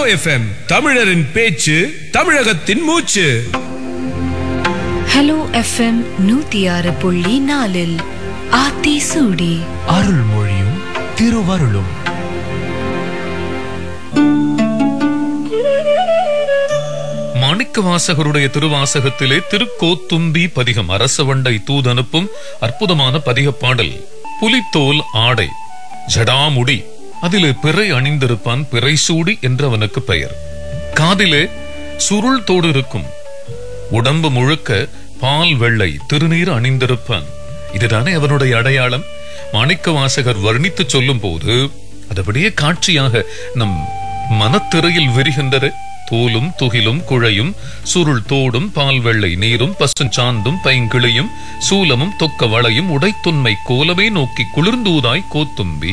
FM தமிழரின் பேச்சு தமிழகத்தின் மூச்சு ஹலோ எஃப்எம் நூத்தி ஆறு புள்ளி நாலில் ஆத்தி சூடி அருள்மொழியும் திருவருளும் மாணிக்க வாசகருடைய திருவாசகத்திலே திருக்கோத்தும்பி பதிகம் அரசவண்டை தூதனுப்பும் அற்புதமான பதிகப் பாடல் புலித்தோல் ஆடை ஜடாமுடி அதிலே பிறை அணிந்திருப்பான் பிறை சூடி என்று அவனுக்கு பெயர் காதிலே சுருள் தோடு இருக்கும் உடம்பு முழுக்க பால் வெள்ளை திருநீர் அணிந்திருப்பான் இதுதானே அவனுடைய அடையாளம் மாணிக்க வாசகர் வர்ணித்து சொல்லும் போது அது அப்படியே காட்சியாக நம் மனத்திரையில் விரிகின்றது தோலும் துகிலும் குழையும் சுருள் தோடும் பால் வெள்ளை நீரும் பசுஞ்சாந்தும் பைங்கிளியும் சூலமும் தொக்க வளையும் உடைத்துண்மை கோலமே நோக்கி குளிர்ந்தூதாய் கோத்தும்பி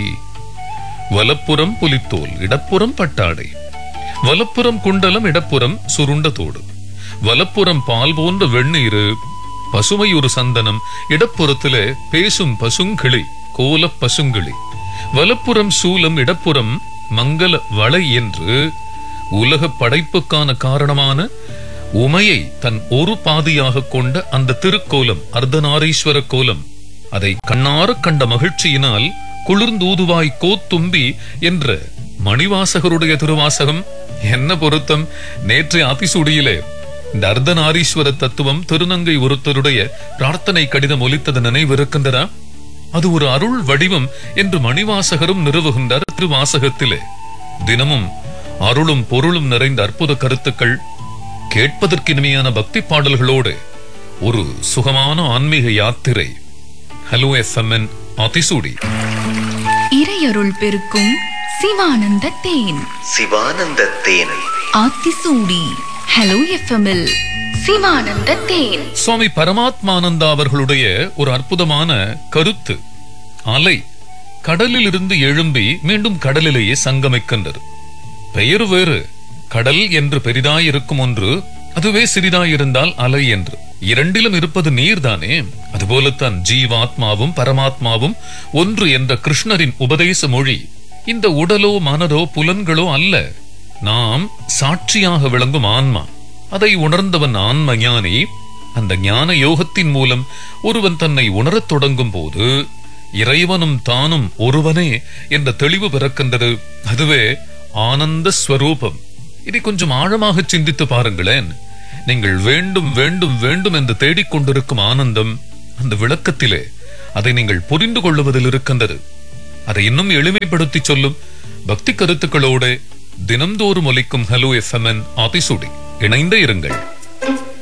வலப்புறம் புலித்தோல் இடப்புறம் பட்டாடை வலப்புறம் குண்டலம் இடப்புறம் சுருண்ட தோடு வலப்புறம் பால் போன்ற வெந்நீரு பசுமை ஒரு சந்தனம் இடப்புறத்திலே பேசும் பசுங்கிளி கோல பசுங்கிளி வலப்புறம் சூலம் இடப்புறம் மங்கள வளை என்று உலக படைப்புக்கான காரணமான உமையை தன் ஒரு பாதியாக கொண்ட அந்த திருக்கோலம் அர்த்தநாரீஸ்வர கோலம் அதை கண்ணார கண்ட மகிழ்ச்சியினால் குளிர்ந்தூதுவாய் கோத்தும்பி என்ற மணிவாசகருடைய திருவாசகம் என்ன பொருத்தம் நேற்று ஆத்திசூடியிலே இந்த அர்த்தநாரீஸ்வர தத்துவம் திருநங்கை ஒருத்தருடைய பிரார்த்தனை கடிதம் ஒலித்தது நினைவிருக்கின்றதா அது ஒரு அருள் வடிவம் என்று மணிவாசகரும் நிறுவுகின்றார் திருவாசகத்திலே தினமும் அருளும் பொருளும் நிறைந்த அற்புத கருத்துக்கள் கேட்பதற்கு இனிமையான பக்தி பாடல்களோடு ஒரு சுகமான ஆன்மீக யாத்திரை ஹலோ எஃப்எம்என் அதிசூடி இறையருள் பெருக்கும் சிவானந்த தேன் சிவானந்த தேன் ஆத்திசூடி ஹலோ எஃப்எம்மில் சிவானந்த தேன் சுவாமி பரமாத்மானந்தா அவர்களுடைய ஒரு அற்புதமான கருத்து அலை கடலில் இருந்து எழும்பி மீண்டும் கடலிலேயே சங்கமிக்கின்றது பெயர் வேறு கடல் என்று பெரிதாயிருக்கும் ஒன்று அதுவே சிறிதாயிருந்தால் அலை என்று இரண்டிலும் இருப்பது நீர்தானே அதுபோலத்தான் ஜீவாத்மாவும் பரமாத்மாவும் ஒன்று என்ற கிருஷ்ணரின் உபதேச மொழி இந்த உடலோ மனதோ புலன்களோ அல்ல நாம் சாட்சியாக விளங்கும் ஆன்மா அதை உணர்ந்தவன் ஆன்ம ஞானி அந்த ஞான யோகத்தின் மூலம் ஒருவன் தன்னை உணரத் தொடங்கும் போது இறைவனும் தானும் ஒருவனே என்ற தெளிவு பிறக்கின்றது அதுவே ஆனந்த ஸ்வரூபம் இதை கொஞ்சம் ஆழமாக சிந்தித்து பாருங்களேன் நீங்கள் வேண்டும் வேண்டும் வேண்டும் என்று தேடிக்கொண்டிருக்கும் ஆனந்தம் அந்த விளக்கத்திலே அதை நீங்கள் புரிந்து கொள்ளுவதில் இருக்கின்றது அதை இன்னும் எளிமைப்படுத்தி சொல்லும் பக்தி கருத்துக்களோடு தினம்தோறும் ஒலிக்கும் ஹலோ எஃப்எம்என் ஆதிசூடி இணைந்தே இருங்கள்